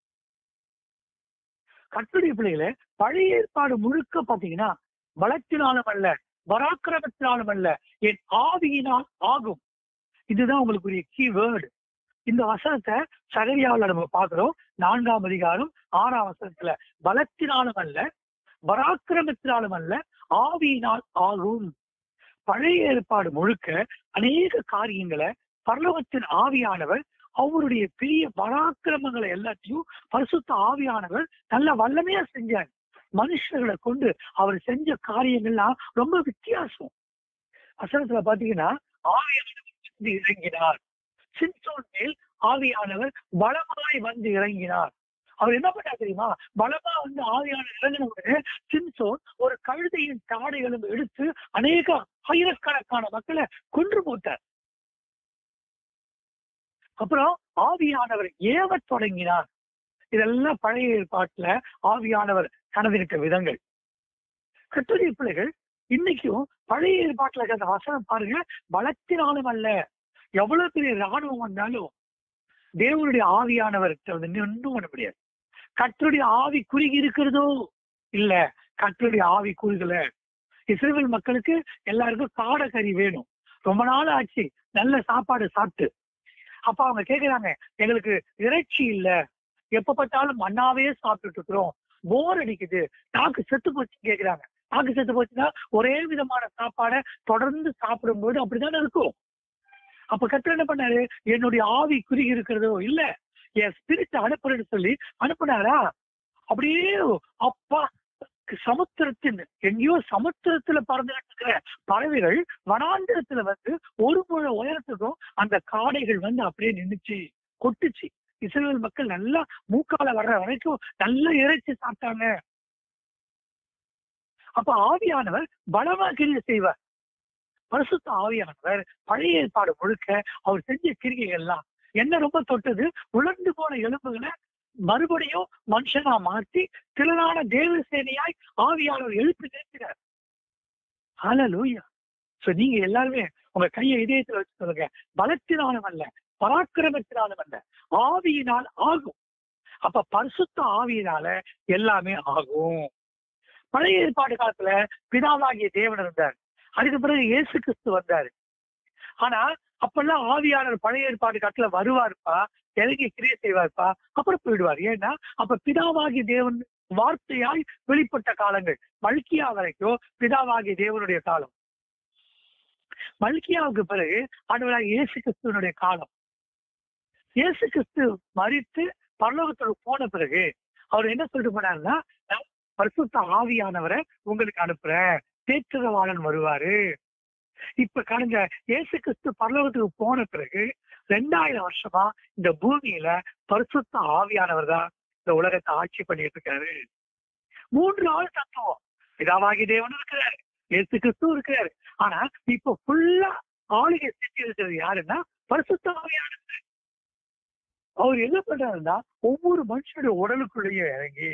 கட்டுடைய பிள்ளைகளை பழைய ஏற்பாடு முழுக்க பாத்தீங்கன்னா பலத்தினாலும் அல்ல பராக்கிரமத்தினாலும் அல்ல என் ஆவியினால் ஆகும் இதுதான் உங்களுக்குரிய கீ வேர்டு இந்த வசனத்தை சகரியாவில் நம்ம பார்க்கிறோம் நான்காம் அதிகாரம் ஆறாம் வசனத்துல பலத்தினாலும் அல்ல பராக்கிரமத்தினாலும் அல்ல ஆவியினால் ஆகும் பழைய ஏற்பாடு முழுக்க அநேக காரியங்களை பரலோகத்தின் ஆவியானவர் அவருடைய பெரிய பராக்கிரமங்களை எல்லாத்தையும் பரிசுத்த ஆவியானவர் நல்ல வல்லமையா செஞ்சார் மனுஷர்களை கொண்டு அவர் செஞ்ச காரியங்கள்லாம் ரொம்ப வித்தியாசம் வசனத்துல பாத்தீங்கன்னா ஆவியானவர் வந்து இறங்கினார் சின்சோன் மேல் ஆவியானவர் பலமாய் வந்து இறங்கினார் அவர் என்ன பண்ணார் தெரியுமா பலமா வந்து ஆவியானவர் இறங்கின உடனே சின்சோன் ஒரு கழுதையின் தாடைகளும் எடுத்து அநேக ஆயிரக்கணக்கான மக்களை கொன்று போட்டார் அப்புறம் ஆவியானவர் ஏவத் தொடங்கினார் இதெல்லாம் பழைய ஏற்பாட்டுல ஆவியானவர் கனவிருக்க விதங்கள் கட்டுரை பிள்ளைகள் இன்னைக்கும் பழைய ஏற்பாட்டுல இருக்கிற அந்த வசனம் பாருங்க பலத்தினாலும் அல்ல எவ்வளவு பெரிய ராணுவம் வந்தாலும் தேவனுடைய ஆவியானவர்கிட்ட வந்து ஒன்றும் பண்ண முடியாது கத்தருடைய ஆவி குறுகி இருக்கிறதோ இல்ல கத்தருடைய ஆவி குறுகல இஸ்ரேல் மக்களுக்கு எல்லாருக்கும் காடக்கறி வேணும் ரொம்ப நாள் ஆச்சு நல்ல சாப்பாடு சாப்பிட்டு அப்ப அவங்க கேக்குறாங்க எங்களுக்கு இறைச்சி இல்ல எப்ப பார்த்தாலும் மண்ணாவே சாப்பிட்டுட்டு இருக்கிறோம் போர் அடிக்குது நாக்கு செத்து போச்சு கேக்குறாங்க நாக்கு செத்து போச்சுன்னா ஒரே விதமான சாப்பாடை தொடர்ந்து சாப்பிடும்போது அப்படித்தானே இருக்கும் அப்ப கத்தர் என்ன பண்ணாரு என்னுடைய ஆவி குறுகி இருக்கிறதோ இல்ல என் ஸ்பிரிட் அனுப்புறேன்னு சொல்லி அனுப்புனாரா அப்படியே அப்பா சமுத்திரத்தின் எங்கேயோ சமுத்திரத்துல பறந்துகிட்டு இருக்கிற பறவைகள் வனாந்திரத்துல வந்து ஒரு முழ உயரத்துக்கும் அந்த காடைகள் வந்து அப்படியே நின்னுச்சு கொட்டுச்சு இஸ்ரேல் மக்கள் நல்லா மூக்கால வர்ற வரைக்கும் நல்ல இறைச்சி சாப்பிட்டாங்க அப்ப ஆவியானவர் பலமா கிரியை செய்வார் பரிசுத்த ஆவியானவர் பழைய ஏற்பாடு முழுக்க அவர் செஞ்ச கிரிகைகள்லாம் என்ன ரொம்ப தொட்டது உலர்ந்து போன எலும்புகளை மறுபடியும் மனுஷனா மாற்றி திரளான தேவ சேனையாய் ஆவியானவர் எழுப்பி நிறுத்தினார் ஹalleluya சோ நீங்க எல்லாருமே உங்க கையை இதயத்துல வச்சு சொல்லுங்க பலத்தினாலும் அல்ல பராக்கிரமத்தினாலும் அல்ல ஆவியினால் ஆகும் அப்ப பரிசுத்த ஆவியினால எல்லாமே ஆகும் பழைய ஏற்பாடு காலத்துல பிதாவாகிய தேவன் இருந்தார் அதுக்கு பிறகு இயேசு கிறிஸ்து வந்தாரு ஆனா அப்பெல்லாம் ஆவியாளர் பழைய ஏற்பாடு காலத்துல வருவாருப்பா இறங்கி கிரியை செய்வார்ப்பா அப்புறம் போயிடுவார் ஏன்னா அப்ப பிதாவாகி தேவன் வார்த்தையாய் வெளிப்பட்ட காலங்கள் மல்கியா வரைக்கும் பிதாவாகிய தேவனுடைய காலம் மல்கியாவுக்கு பிறகு ஆண்டவராக இயேசு கிறிஸ்துவனுடைய காலம் இயேசு கிறிஸ்து மறித்து பரலோகத்துக்கு போன பிறகு அவர் என்ன சொல்லிட்டு போனாருன்னா நான் பரிசுத்த ஆவியானவரை உங்களுக்கு அனுப்புறேன் தேற்றவாளன் வருவாரு இப்ப கடந்த இயேசு கிறிஸ்து பரலோகத்துக்கு போன பிறகு ரெண்டாயிரம் வருஷமா இந்த பூமியில பரிசுத்த ஆவியானவர் தான் இந்த உலகத்தை ஆட்சி பண்ணிட்டு இருக்காரு மூன்று ஆள் தத்துவம் பிதாவாகி தேவன் இருக்கிறாரு இயேசு கிறிஸ்து இருக்கிறாரு ஆனா இப்ப ஃபுல்லா ஆளுகை செஞ்சு இருக்கிறது யாருன்னா பரிசுத்த ஆவியானவர் அவர் என்ன பண்றாருன்னா ஒவ்வொரு மனுஷனுடைய உடலுக்குள்ளேயே இறங்கி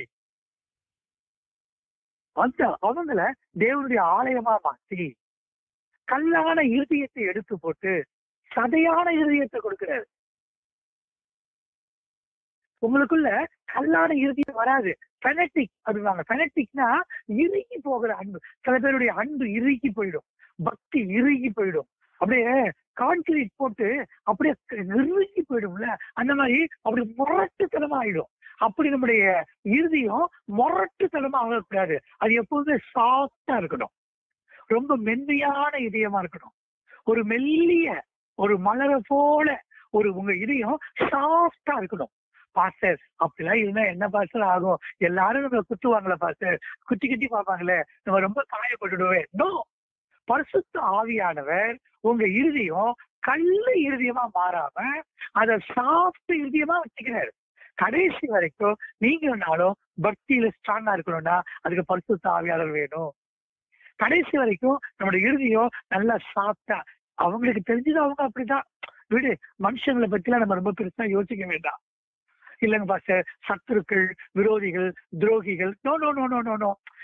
அந்த அவங்கள தேவனுடைய ஆலயமா மாத்தி கல்லான இருதயத்தை எடுத்து போட்டு சதையான இருதயத்தை கொடுக்கிறாரு உங்களுக்குள்ள கல்லான இருதயம் வராது பெனட்டிக் அப்படிவாங்க பெனட்டிக்னா இறுகி போகிற அன்பு சில பேருடைய அன்பு இறுகி போயிடும் பக்தி இறுகி போயிடும் அப்படியே கான்கிரீட் போட்டு அப்படியே இறுகி போயிடும்ல அந்த மாதிரி அப்படி முரட்டுத்தனமா ஆயிடும் அப்படி நம்முடைய இறுதியும் முரட்டுத்தனமா ஆகக்கூடாது அது எப்பவுமே சாஃப்டா இருக்கணும் ரொம்ப மென்மையான இதயமா இருக்கணும் ஒரு மெல்லிய ஒரு மலரை போல ஒரு உங்க இதயம் சாஃப்டா இருக்கணும் பாஸ்டர் அப்படிலாம் இருந்தா என்ன பாஸ்டர் ஆகும் எல்லாரும் நம்மள குத்துவாங்களே பாஸ்டர் குத்தி குத்தி பார்ப்பாங்களே நம்ம ரொம்ப காயப்பட்டுடுவேன் நோ பரிசுத்த ஆவியானவர் உங்க இறுதியம் கல்லு இறுதியமா மாறாம அத சாஃப்ட் இறுதியமா வச்சுக்கிறாரு கடைசி வரைக்கும் நீங்கனாலும் பக்தியில ஸ்ட்ராங்கா இருக்கணும்னா அதுக்கு பரிசுத்த ஆவியாளர் வேணும் கடைசி வரைக்கும் நம்மளுடைய இறுதியும் நல்லா சாப்பிட்டா அவங்களுக்கு தெரிஞ்சது அவங்க அப்படிதான் விடு மனுஷங்களை பத்திலாம் நம்ம ரொம்ப பெருசா யோசிக்க வேண்டாம் இல்லைங்க பாஸ்டர் சத்துருக்கள் விரோதிகள் துரோகிகள் no no no no no no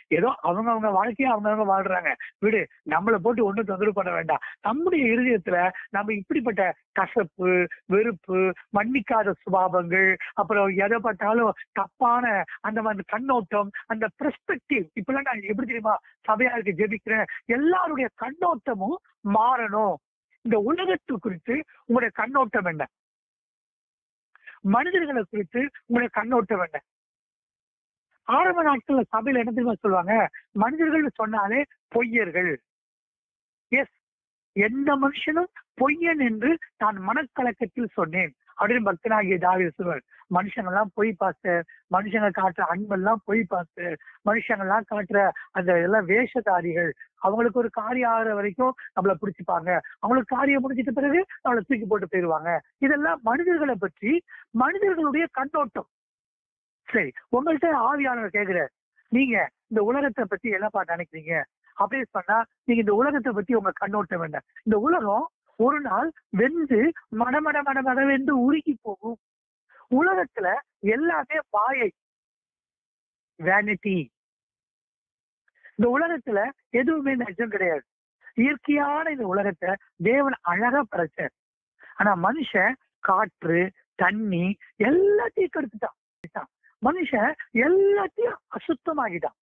ஏதோ அவங்க அவங்க வாழ்க்கையை அவங்க அவங்க வாழ்றாங்க விடு நம்மளை போட்டு ஒண்ணும் தொந்தரவு பண்ண வேண்டாம் நம்முடைய இருதயத்துல நம்ம இப்படிப்பட்ட கசப்பு வெறுப்பு மன்னிக்காத சுபாவங்கள் அப்புறம் எதை பார்த்தாலும் தப்பான அந்த மாதிரி கண்ணோட்டம் அந்த பெர்ஸ்பெக்டிவ் இப்பெல்லாம் நான் எப்படி தெரியுமா சபையாருக்கு ஜெபிக்கிறேன் எல்லாருடைய கண்ணோட்டமும் மாறணும் இந்த உலகத்து குறித்து உங்களுடைய கண்ணோட்டம் என்ன மனிதர்களை குறித்து உங்களுடைய கண்ணோட்டம் என்ன ஆரம்ப நாட்கள்ல சபையில என்ன தெரியுமா சொல்லுவாங்க மனிதர்கள் சொன்னாலே பொய்யர்கள் எஸ் எந்த மனுஷனும் பொய்யன் என்று நான் மனக்கலக்கத்தில் சொன்னேன் அப்படின்னு பக்தனாகிய தாவீது சொல்வார் மனுஷங்க எல்லாம் பொய் பாஸ்டர் மனுஷங்க காட்டுற அன்பெல்லாம் பொய் பாஸ்டர் மனுஷங்க எல்லாம் காட்டுற அந்த எல்லாம் வேஷதாரிகள் அவங்களுக்கு ஒரு காரியம் ஆகிற வரைக்கும் நம்மள பிடிச்சிப்பாங்க அவங்களுக்கு காரியம் முடிஞ்சிட்ட பிறகு நம்மளை தூக்கி போட்டு போயிருவாங்க இதெல்லாம் மனிதர்களை பற்றி மனிதர்களுடைய கண்ணோட்டம் சரி உங்கள்கிட்ட ஆவியானவர் கேக்குறார் நீங்க இந்த உலகத்தை பத்தி என்னப்பா நினைக்கிறீங்க அப்படின்னு சொன்னா நீங்க இந்த உலகத்தை பத்தி உங்க கண்ணோட்டம் என்ன இந்த உலகம் ஒரு நாள் வெந்து மடமட மடமட வெந்து உருகி போகும் உலகத்துல எல்லாமே மாயை வேனிட்டி இந்த உலகத்துல எதுவுமே நிஜம் கிடையாது இயற்கையான இந்த உலகத்தை தேவன் அழகா படைச்சார் ஆனா மனுஷன் காற்று தண்ணி எல்லாத்தையும் கெடுத்துட்டான் மனுஷன் எல்லாத்தையும் அசுத்தமாகிட்டான்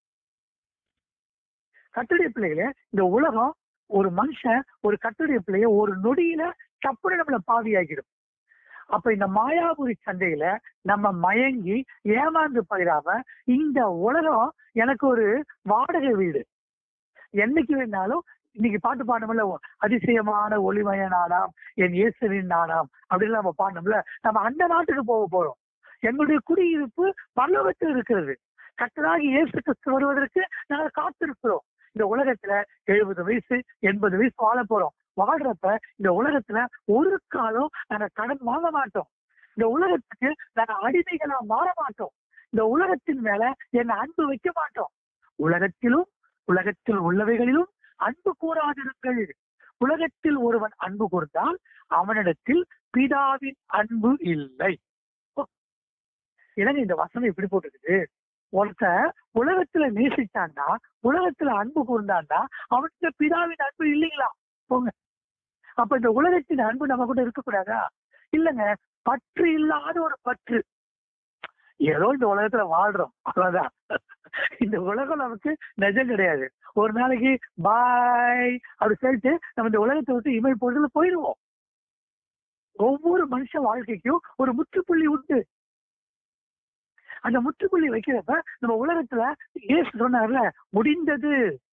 கட்டுடைய பிள்ளைகளே இந்த உலகம் ஒரு மனுஷன் ஒரு கட்டுடைய பிள்ளைய ஒரு நொடியில தப்புன்னு நம்மள பாவியாகிடும் அப்ப இந்த மாயாபுரி சந்தையில நம்ம மயங்கி ஏமாந்து பயிராம இந்த உலகம் எனக்கு ஒரு வாடகை வீடு என்னைக்கு வேணாலும் இன்னைக்கு பாட்டு பாடணும்ல அதிசயமான ஒளிமய நாடாம் என் இயேசுவின் நாடாம் அப்படின்னு நம்ம பாடணும்ல நம்ம அந்த நாட்டுக்கு போக போறோம் எங்களுடைய குடியிருப்பு பரலோகத்தில் இருக்கிறது கத்தராகி இயேசு கிறிஸ்து வருவதற்கு நாங்கள் காத்திருக்கிறோம் இந்த உலகத்துல எழுபது வயசு எண்பது வயசு வாழ போறோம் வாழ்றப்ப இந்த உலகத்துல ஒரு காலம் நாங்க கடன் வாங்க மாட்டோம் இந்த உலகத்துக்கு நாங்க அடிமைகளா மாற மாட்டோம் இந்த உலகத்தின் மேல என்ன அன்பு வைக்க மாட்டோம் உலகத்திலும் உலகத்தில் உள்ளவைகளிலும் அன்பு கூறாதிருங்கள் உலகத்தில் ஒருவன் அன்பு கூர்ந்தால் அவனிடத்தில் பிதாவின் அன்பு இல்லை எனக்கு இந்த வசனம் எப்படி போட்டுருக்குது ஒருத்த உலகத்துல நேசிச்சான்னா உலகத்துல அன்பு கூர்ந்தான்னா அவனுக்கு பிதாவின் அன்பு இல்லைங்களா போங்க அப்ப இந்த உலகத்தின் அன்பு நம்ம கூட இருக்கக்கூடாதா இல்லைங்க பற்று இல்லாத ஒரு பற்று ஏதோ இந்த உலகத்துல வாழ்றோம் அவ்வளவுதான் இந்த உலகம் நமக்கு நிஜம் கிடையாது ஒரு நாளைக்கு பாய் அப்படி சொல்லிட்டு நம்ம இந்த உலகத்தை விட்டு இமை பொழுதுல போயிடுவோம் ஒவ்வொரு மனுஷ வாழ்க்கைக்கும் ஒரு முற்றுப்புள்ளி உண்டு அந்த முற்றுப்புள்ளி வைக்கிறப்ப நம்ம உலகத்துல ஏசு சொன்னார்ல முடிந்தது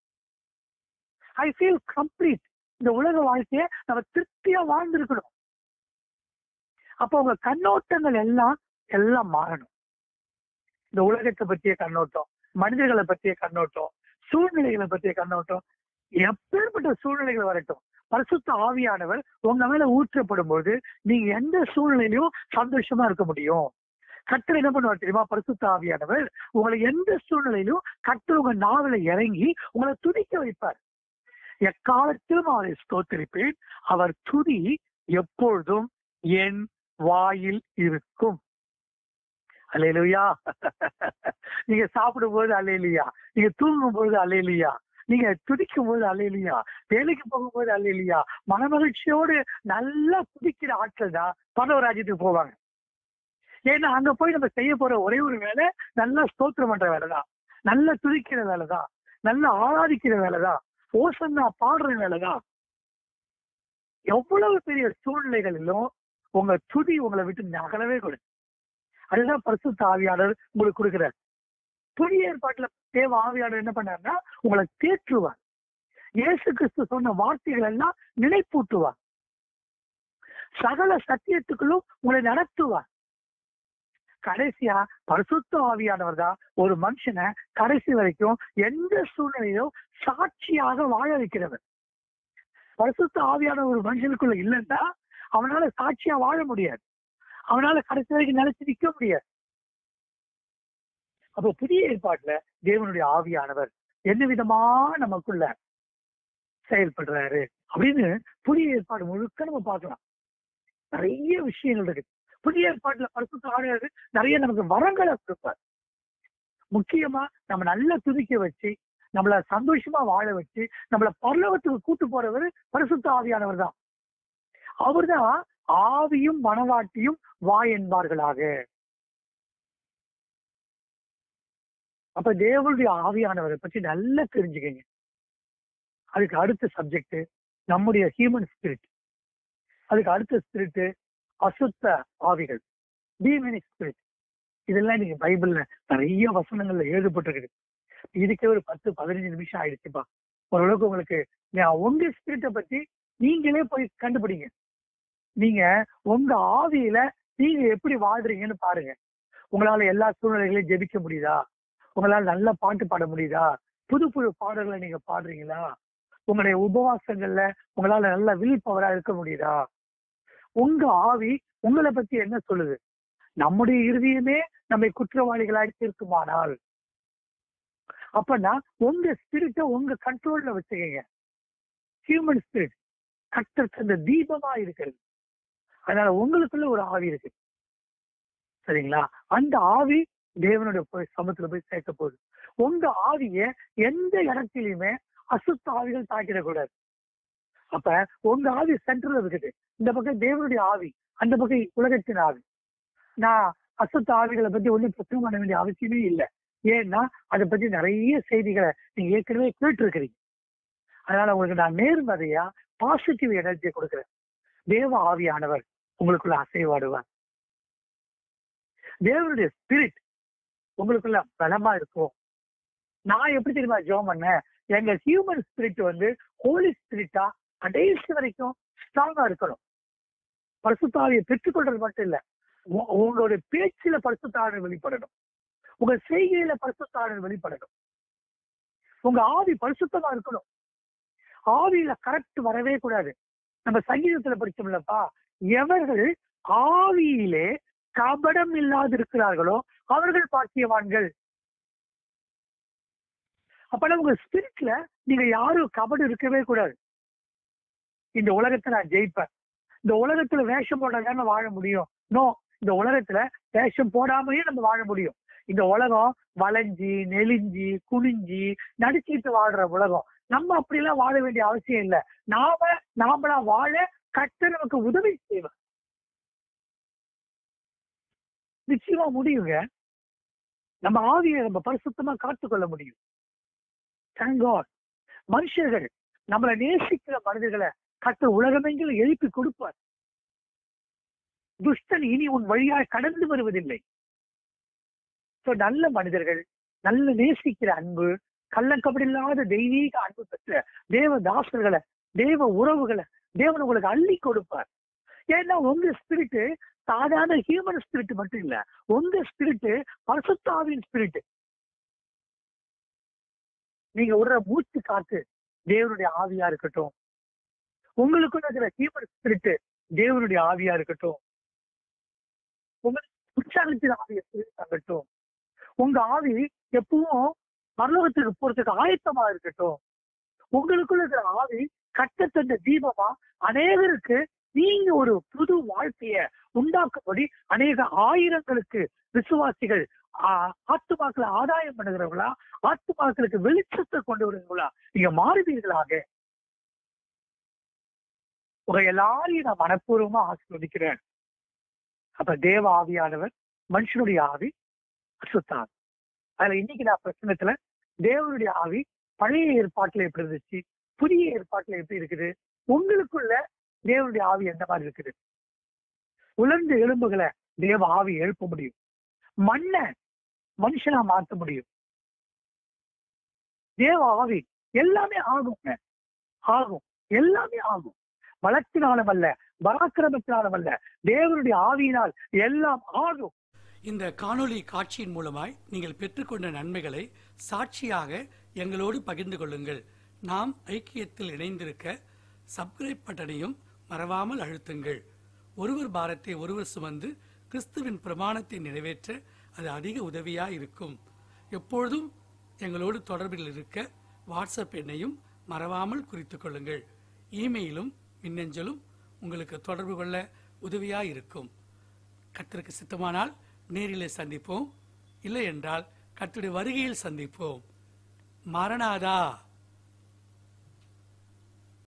ஐ ஃபீல் கம்ப்ளீட் இந்த உலக வாழ்க்கைய நம்ம திருப்தியா வாழ்ந்திருக்கணும் அப்போ உங்க கண்ணோட்டங்கள் எல்லாம் எல்லாம் மாறணும் இந்த உலகத்தை பற்றிய கண்ணோட்டம் மனிதர்களை பற்றிய கண்ணோட்டம் சூழ்நிலைகளை பற்றிய கண்ணோட்டம் எப்பேற்பட்ட சூழ்நிலைகள் வரட்டும் பரிசுத்த ஆவியானவர் உங்க மேல ஊற்றப்படும் போது நீங்க எந்த சூழ்நிலையிலும் சந்தோஷமா இருக்க முடியும் கத்தர் என்ன பண்ணுவார் தெரியுமா பரிசுத்த ஆவியானவர் உங்களை எந்த சூழ்நிலையிலும் கத்தர் உங்க நாவல இறங்கி உங்களை துதிக்க வைப்பார் எக்காலத்திலும் அவரை ஸ்தோத்திரிப்பேன் அவர் துதி எப்பொழுதும் என் வாயில் இருக்கும் அலையிலுயா நீங்க சாப்பிடும் போது அலையிலியா நீங்க தூங்கும் போது அலையிலியா நீங்க துடிக்கும் போது அலையிலியா வேலைக்கு போகும்போது அலையிலியா மனமகிழ்ச்சியோடு நல்லா துடிக்கிற ஆட்கள் தான் பரவராஜ்யத்துக்கு போவாங்க ஏன்னா அங்க போய் நம்ம செய்ய போற ஒரே ஒரு வேலை நல்லா ஸ்தோத்திரம் பண்ற வேலை தான் நல்லா துதிக்கிற வேலை தான் நல்லா ஆராதிக்கிற வேலை தான் ஓசன்னா பாடுற வேலை தான் எவ்வளவு பெரிய சூழ்நிலைகளிலும் உங்க துதி உங்களை விட்டு நகலவே கொடு அதுதான் பரிசுத்த ஆவியாளர் உங்களுக்கு கொடுக்கிறார் புதிய ஏற்பாட்டுல தேவ ஆவியாளர் என்ன பண்ணாருன்னா உங்களை தேற்றுவார் இயேசு கிறிஸ்து சொன்ன வார்த்தைகள் எல்லாம் நினைப்பூட்டுவார் சகல சத்தியத்துக்களும் உங்களை நடத்துவார் கடைசியா பரிசுத்த ஆவியானவர் தான் ஒரு மனுஷனை கடைசி வரைக்கும் எந்த சூழ்நிலையிலும் சாட்சியாக வாழ வைக்கிறவர் பரிசுத்த ஆவியான ஒரு மனுஷனுக்குள்ள இல்லைன்னா அவனால சாட்சியா வாழ முடியாது அவனால கடைசி வரைக்கும் நிலைச்சு நிக்க முடியாது அப்போ புதிய ஏற்பாட்டுல தேவனுடைய ஆவியானவர் என்ன விதமா நமக்குள்ள செயல்படுறாரு அப்படின்னு புதிய ஏற்பாடு முழுக்க நம்ம பார்க்கலாம் நிறைய விஷயங்கள் இருக்கு புதிய ஏற்பாட்டுல பரிசுத்த ஆவியானவர் நிறைய நமக்கு வரங்களை கொடுப்பார் முக்கியமா நம்ம நல்லா துதிக்க வச்சு நம்மள சந்தோஷமா வாழ வச்சு நம்மள பரலோகத்துக்கு கூட்டு போறவர் பரிசுத்த ஆவியானவர் தான் அவர்தான் ஆவியும் மனவாட்டியும் வா என்பார்களாக அப்ப தேவனுடைய ஆவியானவரை பற்றி நல்லா தெரிஞ்சுக்கங்க அதுக்கு அடுத்த சப்ஜெக்ட் நம்முடைய ஹியூமன் ஸ்பிரிட் அதுக்கு அடுத்த ஸ்பிரிட் அசுத்த ஆவிகள் டீமனிக் ஸ்பிரிட் இதெல்லாம் நீங்க பைபிள்ல நிறைய வசனங்கள்ல எழுதப்பட்டிருக்குது இதுக்கே ஒரு பத்து பதினஞ்சு நிமிஷம் ஆயிடுச்சுப்பா ஓரளவுக்கு உங்களுக்கு நான் உங்க ஸ்பிரிட்டை பத்தி நீங்களே போய் கண்டுபிடிங்க நீங்க உங்க ஆவியில நீங்க எப்படி வாழ்றீங்கன்னு பாருங்க உங்களால எல்லா சூழ்நிலைகளையும் ஜெபிக்க முடியுதா உங்களால நல்ல பாட்டு பாட முடியுதா புது புது பாடல்களை நீங்க பாடுறீங்களா உங்களுடைய உபவாசங்கள்ல உங்களால நல்ல வில் பவரா இருக்க முடியுதா உங்க ஆவி உங்களை பத்தி என்ன சொல்லுது நம்முடைய இறுதியுமே நம்மை குற்றவாளிகளாக இருக்குமானால் அப்பனா உங்க ஸ்பிரிட்டை உங்க கண்ட்ரோல்ல வச்சுக்கங்க ஹியூமன் ஸ்பிரிட் கட்டற்கு அந்த தீபமா இருக்கிறது அதனால உங்களுக்குள்ள ஒரு ஆவி இருக்கு சரிங்களா அந்த ஆவி தேவனுடைய போய் சமத்துல போய் சேர்க்க போகுது உங்க ஆவிய எந்த இடத்திலுமே அசுத்த ஆவிகள் தாக்கிடக்கூடாது அப்ப உங்க ஆவி சென்டர்ல இருக்குது இந்த பக்கம் தேவனுடைய ஆவி அந்த பக்கம் உலகத்தின் ஆவி நான் அசுத்த ஆவிகளை பத்தி ஒண்ணும் பிரச்சனை பண்ண வேண்டிய அவசியமே இல்லை ஏன்னா அதை பத்தி நிறைய செய்திகளை நீங்க ஏற்கனவே கேட்டு இருக்கிறீங்க அதனால உங்களுக்கு நான் நேர்மறையா பாசிட்டிவ் எனர்ஜியை கொடுக்குறேன் தேவ ஆவியானவர் உங்களுக்குள்ள அசைவாடுவார் தேவனுடைய ஸ்பிரிட் உங்களுக்குள்ள பலமா இருக்கும் நான் எப்படி தெரியுமா ஜோம் பண்ணேன் எங்க ஹியூமன் ஸ்பிரிட் வந்து ஹோலி ஸ்பிரிட்டா கடைசி வரைக்கும் ஸ்ட்ராங்கா இருக்கணும் பரிசுத்தாவியை பெற்றுக்கொள்றது மட்டும் இல்ல உ- உங்களோட பேச்சுல பரிசுத்தாளர் வெளிப்படணும் உங்க செய்கையில பரிசுத்தாளர் வெளிப்படணும் உங்க ஆவி பரிசுத்தமா இருக்கணும் ஆவியில கரெக்ட் வரவே கூடாது நம்ம சங்கீதத்துல படிச்சோம்லப்பா எவர்கள் ஆவியிலே கபடம் இல்லாதிருக்கிறார்களோ அவர்கள் பாக்கியவான்கள் அப்ப உங்க ஸ்பிரிட்ல நீங்க யாரும் கபடு இருக்கவே கூடாது இந்த உலகத்தை நான் ஜெயிப்பேன் இந்த உலகத்துல வேஷம் போடாதானே வாழ முடியும் நோ இந்த உலகத்துல வேஷம் போடாமலே நம்ம வாழ முடியும் இந்த உலகம் வளைஞ்சி நெளிஞ்சி குனிஞ்சி நடிச்சிட்டு வாழ்ற உலகம் நம்ம அப்படிலாம் வாழ வேண்டிய அவசியம் இல்லை நாம நாமளா வாழ கர்த்தர் நமக்கு உதவி செய்வார் நிச்சயமா முடியுங்க நம்ம ஆவியை நம்ம பரிசுத்தமா காத்துக்கொள்ள முடியும் Thank God. மனுஷர்கள் நம்மளை நேசிக்கிற மனிதர்களை கர்த்தர் உலகமெங்கிலும் எழுப்பி கொடுப்பார் துஷ்டன் இனி உன் வழியாய் கடந்து வருவதில்லை So, நல்ல மனிதர்கள் நல்ல நேசிக்கிற அன்பு கள்ளக்கபடில்லாத தெய்வீக அன்பு பெற்ற தேவ தாசர்களை தேவ உறவுகளை தேவன் உங்களுக்கு அள்ளி கொடுப்பார் ஏன்னா உங்க ஸ்பிரிட் சாதாரண ஹியூமன் ஸ்பிரிட் மட்டும் இல்ல உங்க ஸ்பிரிட் பரிசுத்தாவின் ஸ்பிரிட் நீங்க விடுற மூச்சு காத்து தேவனுடைய ஆவியா இருக்கட்டும் உங்களுக்குள்ள இருக்கிற ஹியூமன் ஸ்பிரிட் தேவனுடைய ஆவியா இருக்கட்டும் உங்களுக்கு உற்சாகத்தின் ஆவிய spirit ஆகட்டும் உங்க ஆவி எப்பவும் பரலோகத்துக்கு போறதுக்கு ஆயத்தமா இருக்கட்டும் உங்களுக்குள்ள இருக்கிற ஆவி கட்டத்தந்த தீபமா அநேகருக்கு நீங்க ஒரு புது வாழ்க்கைய உண்டாக்கும்படி அநேக ஆயிரங்களுக்கு விசுவாசிகள் ஆ- ஆத்துமாக்களை ஆதாயம் பண்ணுகிறவங்களா ஆத்துமாக்களுக்கு வெளிச்சத்தை கொண்டு வருகிறவங்களா நீங்க மாறுவீர்களாக உங்க எல்லாரையும் நான் மனப்பூர்வமா ஆசீர்வதிக்கிறேன் அப்ப தேவ ஆவியானவர் மனுஷனுடைய ஆவி அசுத்தான் அதுல இன்னைக்கு நான் பிரச்சனத்துல தேவனுடைய ஆவி பழைய ஏற்பாட்டுல எப்படி இருந்துச்சு புதிய ஏற்பாட்டுல எப்படி இருக்குது உங்களுக்குள்ள தேவனுடைய ஆவி எந்த மாதிரி இருக்குது உலர்ந்த எலும்புகளை தேவ ஆவி எழுப்ப முடியும் மண்ணை மனுஷனா மாத்த முடியும் தேவ ஆவி எல்லாமே ஆகுங்க ஆகும் எல்லாமே ஆகும் பலத்தினாலும் அல்ல பராக்கிரமத்தினாலும் அல்ல தேவனுடைய ஆவியினால் எல்லாம் ஆகும் இந்த காணொளி காட்சியின் மூலமாய் நீங்கள் பெற்றுக்கொண்ட நன்மைகளை சாட்சியாக எங்களோடு பகிர்ந்து கொள்ளுங்கள் நாம் ஐக்கியத்தில் இணைந்திருக்க சப்ஸ்கிரைப் பட்டனையும் மறவாமல் அழுத்துங்கள் ஒருவர் பாரத்தை ஒருவர் சுமந்து கிறிஸ்துவின் பிரமாணத்தை நிறைவேற்ற அது அதிக உதவியாக இருக்கும் எப்பொழுதும் எங்களோடு தொடர்பில் இருக்க வாட்ஸ்அப் எண்ணையும் மறவாமல் குறித்துக் கொள்ளுங்கள் இமெயிலும் மின்னஞ்சலும் உங்களுக்கு தொடர்பு கொள்ள உதவியாக இருக்கும் கர்த்தருக்கு சித்தமானால் நேரிலே சந்திப்போம் இல்லை என்றால் கர்த்தருடைய வருகையில் சந்திப்போம் மரணாதா